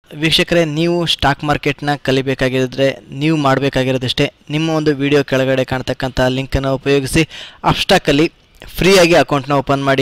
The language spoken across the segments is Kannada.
ವೀಕ್ಷಕರೇ ನೀವು ಸ್ಟಾಕ್ ಮಾರ್ಕೆಟ್ನ ಕಲಿಬೇಕಾಗಿದ್ದರೆ ನೀವು ಮಾಡಬೇಕಾಗಿರೋದಷ್ಟೇ ನಿಮ್ಮ ಒಂದು ವಿಡಿಯೋ ಕೆಳಗಡೆ ಕಾಣ್ತಕ್ಕಂಥ ಲಿಂಕನ್ನು ಉಪಯೋಗಿಸಿ ಅಪ್ಸ್ಟಾಕಲ್ಲಿ ಫ್ರೀಯಾಗಿ ಅಕೌಂಟ್ನ ಓಪನ್ ಮಾಡಿ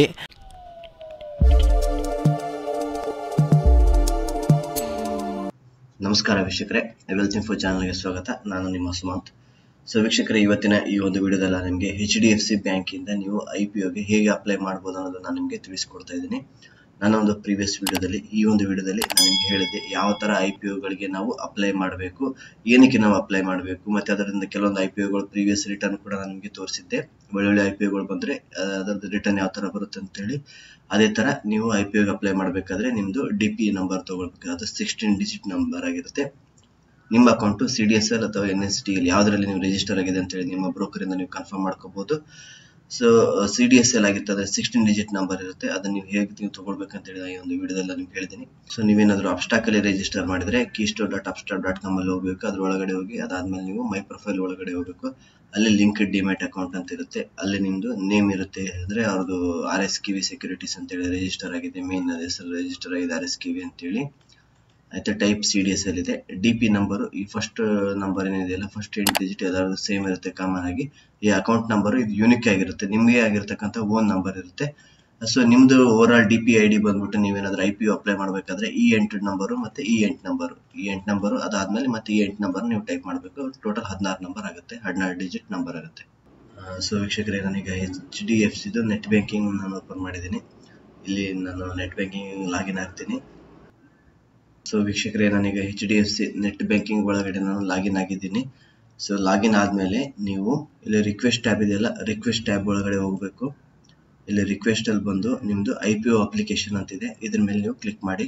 ನಮಸ್ಕಾರ ವೀಕ್ಷಕರೇ ವೆಲ್ತ್ ಇನ್ಫೋ ಚಾನಲ್ಗೆ ಸ್ವಾಗತ ನಾನು ನಿಮ್ಮ ಸುಮಂತ್ ಸೊ ವೀಕ್ಷಕರೇ ಇವತ್ತಿನ ಈ ಒಂದು ವಿಡಿಯೋದಲ್ಲಿ ನಾನು ನಿಮಗೆ ಎಚ್ ಡಿ ಎಫ್ ಸಿ ಬ್ಯಾಂಕಿಂದ ನೀವು ಐ ಪಿ ಒಗೆ ಹೇಗೆ ಅಪ್ಲೈ ಮಾಡ್ಬೋದು ಅನ್ನೋದನ್ನ ನಾನು ನಿಮಗೆ ತಿಳಿಸ್ಕೊಡ್ತಾ ಇದ್ದೀನಿ ನನ್ನ ಒಂದು ಪ್ರೀವಿಯಸ್ ವಿಡಿಯೋದಲ್ಲಿ ಈ ಒಂದು ವಿಡಿಯೋದಲ್ಲಿ ನಾನು ನಿಮ್ಗೆ ಹೇಳಿದ್ದೆ ಯಾವ ಥರ ಐ ಪಿ ಒಗಳಿಗೆ ನಾವು ಅಪ್ಲೈ ಮಾಡಬೇಕು ಏನಕ್ಕೆ ನಾವು ಅಪ್ಲೈ ಮಾಡಬೇಕು ಮತ್ತು ಅದರಿಂದ ಕೆಲವೊಂದು ಐ ಪಿ ಒಗಳು ಪ್ರೀವಿಯಸ್ ರಿಟರ್ನ್ ಕೂಡ ನಾನು ನಿಮಗೆ ತೋರಿಸಿದ್ದೆ ಒಳ್ಳೊಳ್ಳೆ ಐ ಪಿ ಒಗಳು ಬಂದರೆ ಅದರದ್ದು ರಿಟರ್ನ್ ಯಾವ ಥರ ಬರುತ್ತೆ ಅಂತೇಳಿ ಅದೇ ಥರ ನೀವು ಐ ಪಿ ಒಗೆ ಅಪ್ಲೈ ಮಾಡಬೇಕಾದ್ರೆ ನಿಮ್ಮದು ಡಿ ಪಿ ನಂಬರ್ ತೊಗೊಳ್ಬೇಕು ಅದು ಸಿಕ್ಸ್ಟೀನ್ ಡಿಜಿಟ್ ನಂಬರ್ ಆಗಿರುತ್ತೆ ನಿಮ್ಮ account C D S L ಅಥವಾ ಎನ್ ಎಸ್ ಟಿ ಎಲ್ ಯಾವುದರಲ್ಲಿ ನೀವು ರಿಜಿಸ್ಟರ್ ಆಗಿದೆ ಅಂತೇಳಿ ನಿಮ್ಮ ಬ್ರೋಕರಿಂದ ನೀವು ಕನ್ಫರ್ಮ್ ಮಾಡ್ಕೋಬಹುದು so C D S L ಆಗಿತ್ತು ಅಂದರೆ ಸಿಕ್ಸ್ಟೀನ್ ಡಿಜಿಟ್ ನಂಬರ್ ಇರುತ್ತೆ ಅದನ್ನು ನೀವು ಹೇಗೆ ನೀವು ತೊಗೊಳ್ಬೇಕಂತ ಹೇಳಿ ನಾನು ಈ ಒಂದು ವಿಡಿಯೋದಲ್ಲಿ ನಿಮ್ಗೆ ಹೇಳಿದ್ದೀನಿ ಸೊ ನೀವೇನಾದರೂ ಅಬ್ಸ್ಟಾಕಲ್ಲಿ ರಿಜಿಸ್ಟರ್ ಮಾಡಿದರೆ ಕೀಸ್ಟೋ ಡಾಟ್ ಅಬ್ಸ್ಟಾರ್ ಡಾಟ್ ಕಾಮಲ್ಲಿ ಹೋಗಬೇಕು ಅದ್ರ ಒಳಗಡೆ ಹೋಗಿ ಅದಾದ್ಮೇಲೆ ನೀವು ಮೈ ಪ್ರೊಫೈಲ್ ಒಳಗಡೆ ಹೋಗಬೇಕು ಅಲ್ಲಿ ಲಿಂಕ್ ಡಿಮ್ಯಾಟ್ ಅಕೌಂಟ್ ಅಂತ ಇರುತ್ತೆ ಅಲ್ಲಿ ನಿಮ್ಮದು ನೇಮ್ ಇರುತ್ತೆ ಅಂದರೆ ಅವ್ರದ್ದು ಆರ್ ಎಸ್ ಕಿವಿ ಸೆಕ್ಯೂರಿಟೀಸ್ ಅಂತೇಳಿ ರಿಜಿಸ್ಟರ್ ಆಗಿದೆ ಮೇನ್ ಹೆಸರು ರಿಜಿಸ್ಟರ್ ಆಗಿದೆ ಆರ್ ಎಸ್ ಕಿವಿ ಅಂತೇಳಿ ಆಯ್ತಾ type C D S L ಇದೆ ಡಿ ಪಿ ನಂಬರು ಈ ಫಸ್ಟ್ ನಂಬರ್ ಏನಿದೆಯಲ್ಲ ಫಸ್ಟ್ ಎಂಟು ಡಿಜಿಟ್ ಯಾವ್ದಾದ್ರು ಸೇಮ್ ಇರುತ್ತೆ ಕಾಮನ್ ಆಗಿ ಈ ಅಕೌಂಟ್ ನಂಬರ್ ಇದು ಯೂನಿಕ್ ಆಗಿರುತ್ತೆ ನಿಮಗೆ ಆಗಿರ್ತಕ್ಕಂಥ ಓನ್ ನಂಬರ್ ಇರುತ್ತೆ ಸೊ ನಿಮ್ದು overall D P I D ಬಂದ್ಬಿಟ್ಟು ನೀವೇನಾದ್ರೂ ಐ ಪಿ ಯು ಅಪ್ಲೈ ಮಾಡಬೇಕಾದ್ರೆ ಈ ಎಂಟು ನಂಬರು ಮತ್ತೆ ಈ ಎಂಟು ನಂಬರು ಈ ಎಂಟು ನಂಬರು ಅದಾದ್ಮೇಲೆ ಮತ್ತೆ ಈ ಎಂಟು ನಂಬರ್ ನೀವು ಟೈಪ್ ಮಾಡಬೇಕು ಟೋಟಲ್ ಹದಿನಾರು ನಂಬರ್ ಆಗುತ್ತೆ ಹದಿನಾರು ಡಿಜಿಟ್ ನಂಬರ್ ಆಗುತ್ತೆ ಸೊ ವೀಕ್ಷಕರೇ ನಾನೀಗ ಎಚ್ ಡಿ ಎಫ್ ಸಿದು ನೆಟ್ ಬ್ಯಾಂಕಿಂಗ್ ನಾನು ಓಪನ್ ಮಾಡಿದ್ದೀನಿ ಇಲ್ಲಿ ನಾನು ನೆಟ್ ಬ್ಯಾಂಕಿಂಗ್ ಲಾಗಿನ್ ಆಗ್ತೀನಿ ಸೊ ವೀಕ್ಷಕರೇ ನಾನೀಗ H D F C net banking ಒಳಗಡೆ ನಾನು ಲಾಗಿನ್ ಆಗಿದ್ದೀನಿ ಸೊ ಲಾಗಿನ್ ಆದಮೇಲೆ ನೀವು ಇಲ್ಲಿ ರಿಕ್ವೆಸ್ಟ್ ಟ್ಯಾಬ್ ಇದೆಯಲ್ಲ ರಿಕ್ವೆಸ್ಟ್ ಟ್ಯಾಬ್ ಒಳಗಡೆ ಹೋಗಬೇಕು ಇಲ್ಲಿ ರಿಕ್ವೆಸ್ಟ್ ಅಲ್ಲಿ ಬಂದು ನಿಮ್ಮದು ಐ ಪಿ ಒ ಅಪ್ಲಿಕೇಶನ್ ಅಂತಿದೆ ಇದ್ರ ಮೇಲೆ ನೀವು ಕ್ಲಿಕ್ ಮಾಡಿ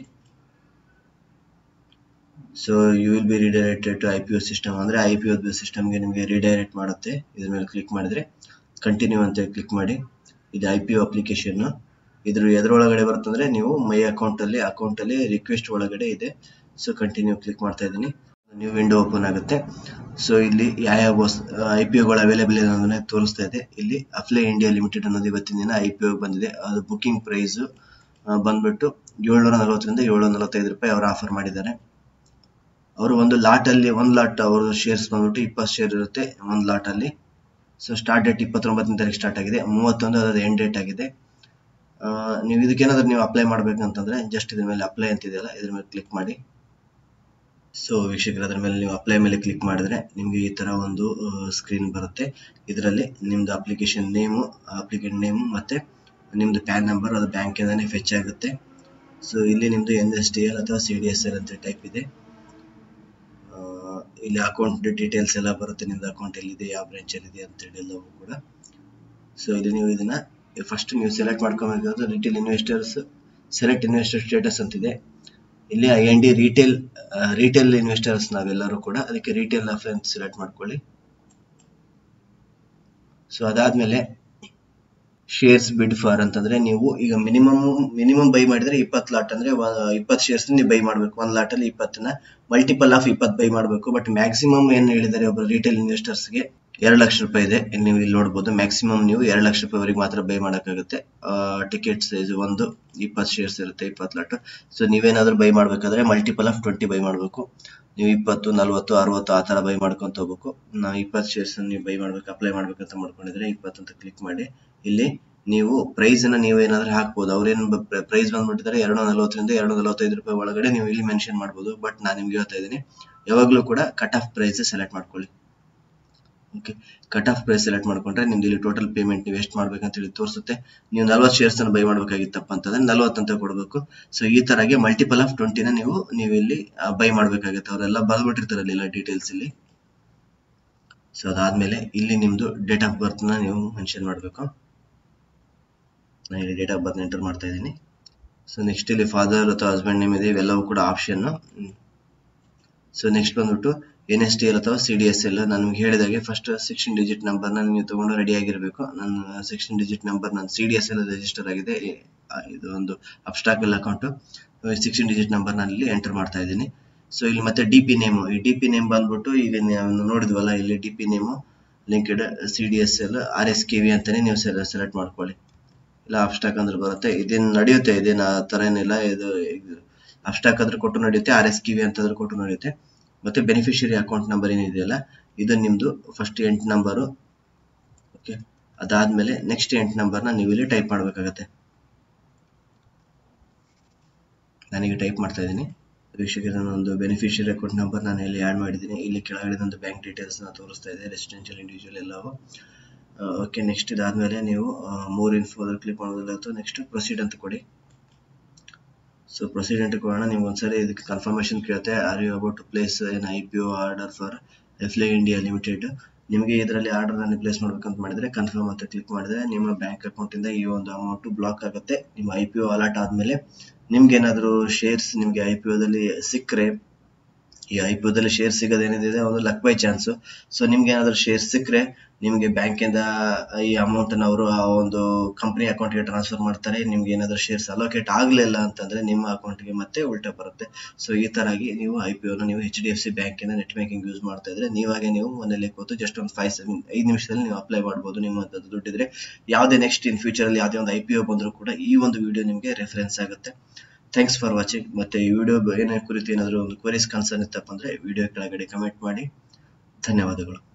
so you will be redirected to I P O system ಅಂದರೆ ಐ ಪಿ ಒ ಸಿಸ್ಟಮ್ಗೆ ನಿಮಗೆ ರಿಡೈರೆಕ್ಟ್ ಮಾಡುತ್ತೆ ಇದ್ರ ಮೇಲೆ ಕ್ಲಿಕ್ ಮಾಡಿದರೆ ಕಂಟಿನ್ಯೂ ಅಂತ ಕ್ಲಿಕ್ ಮಾಡಿ ಇದು ಐ ಪಿ ಒ ಅಪ್ಲಿಕೇಶನ್ ಇದ್ರ ಎದ್ರೊಳಗಡೆ ಬರ್ತಂದ್ರೆ ನೀವು ಮೈ ಅಕೌಂಟ್ ಅಲ್ಲಿ ಅಕೌಂಟ್ ಅಲ್ಲಿ ರಿಕ್ವೆಸ್ಟ್ ಒಳಗಡೆ ಇದೆ ಸೊ ಕಂಟಿನ್ಯೂ ಕ್ಲಿಕ್ ಮಾಡ್ತಾ ಇದ್ದೀನಿ ನ್ಯೂ ವಿಂಡೋ ಓಪನ್ ಆಗುತ್ತೆ ಸೊ ಇಲ್ಲಿ ಯಾವ ಐ ಪಿ ಒಗಳು ಅವೈಲೇಬಲ್ ಇದೆ ಅನ್ನೋದನ್ನ ತೋರಿಸ್ತಾ ಇದೆ ಇಲ್ಲಿ ಅಫ್ಲೈ ಇಂಡಿಯಾ ಲಿಮಿಟೆಡ್ ಅನ್ನೋದು ಇವತ್ತಿನ ದಿನ ಐ ಪಿ ಒ ಬಂದಿದೆ ಅದು ಬುಕಿಂಗ್ ಪ್ರೈಸ್ ಬಂದ್ಬಿಟ್ಟು ಏಳ್ನೂರ ನಲವತ್ತರಿಂದ ಏಳ್ನೂರ ನಲವತ್ತೈದು ರೂಪಾಯಿ ಅವರು ಆಫರ್ ಮಾಡಿದ್ದಾರೆ ಅವರು ಒಂದು ಲಾಟ್ ಅಲ್ಲಿ ಒಂದು ಲಾಟ್ ಅವರು ಶೇರ್ಸ್ ಬಂದ್ಬಿಟ್ಟು ಇಪ್ಪತ್ತು ಶೇರ್ ಇರುತ್ತೆ ಒಂದು ಲಾಟ್ ಅಲ್ಲಿ ಸೊ ಸ್ಟಾರ್ಟ್ ಡೇಟ್ ಇಪ್ಪತ್ತೊಂಬತ್ತನೇ ತಾರೀಕು ಸ್ಟಾರ್ಟ್ ಆಗಿದೆ ಮೂವತ್ತೊಂದು ಅದಾದ ಎಂಡ್ ಡೇಟ್ ಆಗಿದೆ ನೀವು ಇದಕ್ಕೇನಾದ್ರೂ ನೀವು ಅಪ್ಲೈ ಮಾಡ್ಬೇಕಂತಂದ್ರೆ ಜಸ್ಟ್ ಇದ್ರ ಮೇಲೆ ಅಪ್ಲೈ ಅಂತಿದೆಯಲ್ಲ ಇದ್ರ ಮೇಲೆ ಕ್ಲಿಕ್ ಮಾಡಿ ಸೊ ವೀಕ್ಷಕರ ಅದ್ರ ಮೇಲೆ ನೀವು ಅಪ್ಲೈ ಮೇಲೆ ಕ್ಲಿಕ್ ಮಾಡಿದ್ರೆ ನಿಮಗೆ ಈ ತರ ಒಂದು ಸ್ಕ್ರೀನ್ ಬರುತ್ತೆ ಇದರಲ್ಲಿ ನಿಮ್ದು ಅಪ್ಲಿಕೇಶನ್ ನೇಮು ಅಪ್ಲಿಕೇಶನ್ ನೇಮು ಮತ್ತೆ ನಿಮ್ದು ಪ್ಯಾನ್ ನಂಬರ್ ಅದು ಬ್ಯಾಂಕಿಂದಾನೆ ಫೆಚ್ ಆಗುತ್ತೆ ಸೊ ಇಲ್ಲಿ ನಿಮ್ದು ಎನ್ ಎಸ್ ಟಿ ಎಲ್ ಅಥವಾ ಸಿ ಡಿ ಎಸ್ ಎಲ್ ಅಂತ ಟೈಪ್ ಇದೆ ಇಲ್ಲಿ ಅಕೌಂಟ್ ಡೀಟೇಲ್ಸ್ ಎಲ್ಲ ಬರುತ್ತೆ ನಿಮ್ದು ಅಕೌಂಟ್ ಎಲ್ಲಿದೆ ಯಾವ ಬ್ರಾಂಚಲ್ಲಿ ಇದೆ ಅಂತೇಳಿ ಎಲ್ಲವೂ ಕೂಡ ಸೊ ಇಲ್ಲಿ ನೀವು ಇದನ್ನ ಫಸ್ಟ್ ನೀವು ಸೆಲೆಕ್ಟ್ ಮಾಡ್ಕೋಬೇಕಾದ್ರೆ retail investors select investor status ಅಂತಿದೆ ಇಲ್ಲಿ I N D retail retail investors ನಾವೆಲ್ಲರೂ ಕೂಡ ಅದಕ್ಕೆ ರಿಟೇಲ್ ಅಫೆನ್ಸ್ ಸೆಲೆಕ್ಟ್ ಮಾಡ್ಕೊಳ್ಳಿ ಸೊ ಅದಾದ್ಮೇಲೆ ಶೇರ್ಸ್ ಬಿಡ್ ಫಾರ್ ಅಂತಂದ್ರೆ ನೀವು ಈಗ ಮಿನಿಮಮ್ ಮಿನಿಮಮ್ ಬೈ ಮಾಡಿದ್ರೆ ಇಪ್ಪತ್ತು ಲಾಟ್ ಅಂದ್ರೆ ಇಪ್ಪತ್ತು ಶೇರ್ಸ್ ನೀವು ಬೈ ಮಾಡಬೇಕು ಒಂದು ಲಾಟ್ ಅಲ್ಲಿ ಇಪ್ಪತ್ತನ್ನ ಮಲ್ಟಿಪಲ್ ಆಫ್ ಇಪ್ಪತ್ತು ಬೈ ಮಾಡಬೇಕು ಬಟ್ ಮ್ಯಾಕ್ಸಿಮಮ್ ಏನ್ ಹೇಳಿದ್ದಾರೆ ಒಬ್ಬರು ರಿಟೇಲ್ ಇನ್ವೆಸ್ಟರ್ಸ್ಗೆ ಎರಡು ಲಕ್ಷ ರೂಪಾಯಿ ಇದೆ ನೀವು ಇಲ್ಲಿ ನೋಡಬಹುದು ಮ್ಯಾಕ್ಸಿಮಮ್ ನೀವು ಎರಡು ಲಕ್ಷ ರೂಪಾಯಿವರೆಗೆ ಮಾತ್ರ ಬೈ ಮಾಡೋಕ್ಕಾಗುತ್ತೆ ಟಿಕೆಟ್ ಸೈಜ್ ಒಂದು ಇಪ್ಪತ್ತು ಶೇರ್ಸ್ ಇರುತ್ತೆ ಇಪ್ಪತ್ತು ಲಾಟ್ ಸೊ ನೀವೇನಾದ್ರೂ ಬೈ ಮಾಡಬೇಕಾದ್ರೆ ಮಲ್ಟಿಪಲ್ ಆಫ್ ಟ್ವೆಂಟಿ ಬೈ ಮಾಡಬೇಕು ನೀವು ಇಪ್ಪತ್ತು ನಲ್ವತ್ತು ಅರವತ್ತು ಆ ಥರ ಬೈ ಮಾಡ್ಕೊಂತ ಹೋಗ್ಬೇಕು ನಾವು ಇಪ್ಪತ್ತು ಶೇರ್ಸ್ ನೀವು ಬೈ ಮಾಡ್ಬೇಕು ಅಪ್ಲೈ ಮಾಡ್ಬೇಕಂತ ಮಾಡ್ಕೊಂಡಿದ್ರೆ ಇಪ್ಪತ್ತು ಅಂತ ಕ್ಲಿಕ್ ಮಾಡಿ ಇಲ್ಲಿ ನೀವು ಪ್ರೈಸ್ ಅನ್ನ ನೀವು ಏನಾದ್ರೂ ಹಾಕ್ಬೋದು ಅವ್ರೇನು ಪ್ರೈಸ್ ಬಂದ್ಬಿಟ್ಟಿದ್ದಾರೆ ಎರಡು ನಲವತ್ತರಿಂದ ಎರಡು ನಲವತ್ತೈದು ರೂಪಾಯಿ ಒಳಗಡೆ ನೀವು ಇಲ್ಲಿ ಮೆನ್ಷನ್ ಮಾಡ್ಬೋದು ಬಟ್ ನಾನು ನಿಮ್ಗೆ ಹೇಳ್ತಾ ಇದ್ದೀನಿ ಯಾವಾಗಲೂ ಕೂಡ ಕಟ್ ಆಫ್ ಪ್ರೈಸ್ ಸೆಲೆಕ್ಟ್ ಮಾಡ್ಕೊಳ್ಳಿ okay cut off price select ಮಾಡ್ಕೊಂಡ್ರೆ ನಿಮ್ದು ಇಲ್ಲಿ ಟೋಟಲ್ ಪೇಮೆಂಟ್ ನೀವು ಎಷ್ಟು ಮಾಡ್ಬೇಕಂತ ಹೇಳಿ ತೋರಿಸುತ್ತೆ ನೀವು ನಲ್ವತ್ತು ಶೇರ್ಸ್ ಅನ್ನು ಬೈ ಮಾಡ್ಬೇಕಾಗಿತ್ತಪ್ಪ ಅಂತಂದ್ರೆ ನಲ್ವತ್ತು ಅಂತ ಕೊಡಬೇಕು ಸೊ ಈ ತರಗೆ ಮಲ್ಟಿಪಲ್ ಆಫ್ ಟ್ವೆಂಟಿನ ನೀವು ನೀವು ಇಲ್ಲಿ ಬೈ ಮಾಡ್ಬೇಕಾಗುತ್ತೆ ಅವರೆಲ್ಲ ಬರ್ಬಿಟ್ಟಿರ್ತಾರಲ್ಲ ಎಲ್ಲ ಡೀಟೇಲ್ಸ್ ಇಲ್ಲಿ ಸೊ ಅದಾದ್ಮೇಲೆ ಇಲ್ಲಿ ನಿಮ್ದು ಡೇಟ್ ಆಫ್ ಬರ್ತ್ ನ ನೀವು ಮೆನ್ಷನ್ ಮಾಡಬೇಕು ನಾನು ಇಲ್ಲಿ ಡೇಟ್ ಆಫ್ ಬರ್ತ್ ಎಂಟರ್ ಮಾಡ್ತಾ ಇದ್ದೀನಿ ಸೊ ನೆಕ್ಸ್ಟ್ ಇಲ್ಲಿ ಫಾದರ್ ಅಥವಾ ಹಸ್ಬೆಂಡ್ ನೇಮ್ ಇದೆ ಇವೆಲ್ಲವೂ ಕೂಡ ಆಪ್ಷನ್ ಸೊ ನೆಕ್ಸ್ಟ್ ಬಂದ್ಬಿಟ್ಟು ಎನ್ ಎಸ್ ಟಿ ಎಲ್ ಅಥವಾ ಸಿ ಡಿ ಎಸ್ ಎಲ್ ನಾನು ನಿಮ್ಗೆ ಹೇಳಿದಾಗೆ ಫಸ್ಟ್ ಸಿಕ್ಸ್ಟೀನ್ ಡಿಜಿಟ್ ನಂಬರ್ನ ನೀವು ತಗೊಂಡು ರೆಡಿ ಆಗಿರಬೇಕು ನನ್ನ ಸಿಕ್ಸ್ಟೀನ್ ಡಿಜಿಟ್ ನಂಬರ್ ನನ್ನ C D S L register ಆಗಿದೆ ಇದು ಒಂದು obstacle account sixteen digit number ನಾನು ಇಲ್ಲಿ ಎಂಟರ್ ಮಾಡ್ತಾ ಇದ್ದೀನಿ ಸೊ ಇಲ್ಲಿ ಮತ್ತೆ ಡಿ ಪಿ ನೇಮು ಈ ಡಿ ಪಿ ನೇಮ್ ಬಂದ್ಬಿಟ್ಟು ಈಗ ನಾವು ನೋಡಿದ್ವಲ್ಲ ಇಲ್ಲಿ D P name linked C D S L R S K V ಅಂತಾನೆ ನೀವು ಸೆಲೆಕ್ಟ್ ಮಾಡ್ಕೊಳ್ಳಿ ಇಲ್ಲ ಅಬ್ಸ್ಟಾಕ್ ಅಂದ್ರೆ ಬರುತ್ತೆ ಇದೇನು ನಡೆಯುತ್ತೆ ಇದೇನು ಆ ಥರ ಏನಿಲ್ಲ ಇದು ಅಬ್ಸ್ಟಾಕ್ ಆದ್ರೂ ಕೊಟ್ಟು ನಡೆಯುತ್ತೆ ಆರ್ ಎಸ್ ಕಿವಿ ಅಂತಾದ್ರೂ ಕೊಟ್ಟು ನಡೆಯುತ್ತೆ ಮತ್ತೆ ಬೆನಿಫಿಷಿಯರಿ ಅಕೌಂಟ್ ನಂಬರ್ ಏನಿದೆಯಲ್ಲ ಇದು ನಿಮ್ದು ಫಸ್ಟ್ ಎಂಟು ನಂಬರು ಓಕೆ ಅದಾದ್ಮೇಲೆ ನೆಕ್ಸ್ಟ್ ಎಂಟು ನಂಬರ್ನ ನೀವು ಇಲ್ಲಿ ಟೈಪ್ ಮಾಡಬೇಕಾಗತ್ತೆ ನಾನೀಗ ಟೈಪ್ ಮಾಡ್ತಾ ಇದ್ದೀನಿ ವೀಕ್ಷಕರ ಒಂದು ಬೆನಿಫಿಷಿಯರಿ ಅಕೌಂಟ್ ನಂಬರ್ ನಾನು ಇಲ್ಲಿ ಆ್ಯಡ್ ಮಾಡಿದ್ದೀನಿ ಇಲ್ಲಿ ಕೆಳಗಡೆ ಒಂದು ಬ್ಯಾಂಕ್ ಡೀಟೇಲ್ಸ್ನ ತೋರಿಸ್ತಾ ಇದೆ ರೆಸಿಡೆನ್ಷಿಯಲ್ ಇಂಡಿವಿಜುವಲ್ ಎಲ್ಲವೂ ಓಕೆ ನೆಕ್ಸ್ಟ್ ಇದಾದ್ಮೇಲೆ ನೀವು ಮೋರ್ ಇನ್ಫೋ ಕ್ಲಿಕ್ ಮಾಡೋದಿಲ್ಲ ಅಥವಾ ನೆಕ್ಸ್ಟ್ ಪ್ರೊಸೀಡ್ ಅಂತ ಕೊಡಿ ಸೊ ಪ್ರೊಸೀಡ್ ಅಂತ ಕೊಡೋಣ ನಿಮ್ಗೆ ಒಂದ್ಸರಿ ಇದಕ್ಕೆ ಕನ್ಫರ್ಮೇಶನ್ ಕೇಳುತ್ತೆ are you about to place an I P O order for Affle India limited ನಿಮಗೆ ಇದರಲ್ಲಿ ಆರ್ಡರ್ನ ಪ್ಲೇಸ್ ಮಾಡ್ಬೇಕಂತ ಮಾಡಿದ್ರೆ ಕನ್ಫರ್ಮ್ ಅಂತ ಕ್ಲಿಕ್ ಮಾಡಿದ್ರೆ ನಿಮ್ಮ ಬ್ಯಾಂಕ್ ಅಕೌಂಟಿಂದ ಈ ಒಂದು ಅಮೌಂಟ್ ಬ್ಲಾಕ್ ಆಗುತ್ತೆ ನಿಮ್ಮ ಐ ಪಿ ಒ ಅಲರ್ಟ್ ಆದಮೇಲೆ ನಿಮ್ಗೆ ಏನಾದರೂ ಶೇರ್ಸ್ ನಿಮಗೆ ಐ ಪಿ ಒದಲ್ಲಿ ಸಿಕ್ಕರೆ ಈ ಐ ಪಿ ಒದಲ್ಲಿ ಶೇರ್ ಸಿಗೋದೇನಿದೆ ಒಂದು ಲಕ್ ಬೈ ಚಾನ್ಸು ಸೊ ನಿಮ್ಗೆ ಏನಾದರೂ ಶೇರ್ ಸಿಕ್ಕರೆ ನಿಮಗೆ ಬ್ಯಾಂಕಿಂದ ಈ ಅಮೌಂಟನ್ನು ಅವರು ಆ ಒಂದು ಕಂಪ್ನಿ ಅಕೌಂಟ್ಗೆ ಟ್ರಾನ್ಸ್ಫರ್ ಮಾಡ್ತಾರೆ ನಿಮ್ಗೆ ಏನಾದರೂ ಶೇರ್ಸ್ ಅಲೋಕೇಟ್ ಆಗಲಿಲ್ಲ ಅಂತಂದ್ರೆ ನಿಮ್ಮ ಅಕೌಂಟ್ಗೆ ಮತ್ತೆ ಉಲ್ಟಾ ಬರುತ್ತೆ ಸೊ ಈ ತರಾಗಿ ನೀವು ಐ ಪಿ ಒನ ನೀವು ಎಚ್ ಡಿ ಎಫ್ ಸಿ ಬ್ಯಾಂಕಿಂದ ನೆಟ್ ಬ್ಯಾಂಕಿಂಗ್ ಯೂಸ್ ಮಾಡ್ತಾ ಇದ್ರೆ ನೀವಾಗೆ ನೀವು ಮನೇಲಿ ಕೂತು ಜಸ್ಟ್ ಒಂದು ಫೈವ್ ಸೆವೆನ್ ಐದು ನಿಮಿಷದಲ್ಲಿ ನೀವು ಅಪ್ಲೈ ಮಾಡ್ಬೋದು ನಿಮ್ಮ ದುಡ್ಡಿದ್ರೆ ಯಾವುದೇ ನೆಕ್ಸ್ಟ್ ಇನ್ ಫ್ಯೂಚರಲ್ಲಿ ಯಾವುದೇ ಒಂದು ಐ ಪಿ ಒ ಬಂದರೂ ಕೂಡ ಈ ಒಂದು ವಿಡಿಯೋ ನಿಮಗೆ ರೆಫರೆನ್ಸ್ ಆಗುತ್ತೆ ಥ್ಯಾಂಕ್ಸ್ ಫಾರ್ ವಾಚಿಂಗ್ ಮತ್ತೆ ಈ ವಿಡಿಯೋ ಏನೇ ಕುರಿತು ಏನಾದರೂ ಒಂದು ಕ್ವರೀಸ್ ಕನ್ಸರ್ನ್ ಇತ್ತಪ್ಪ ಅಂದರೆ ವಿಡಿಯೋ ಕೆಳಗಡೆ ಕಮೆಂಟ್ ಮಾಡಿ ಧನ್ಯವಾದಗಳು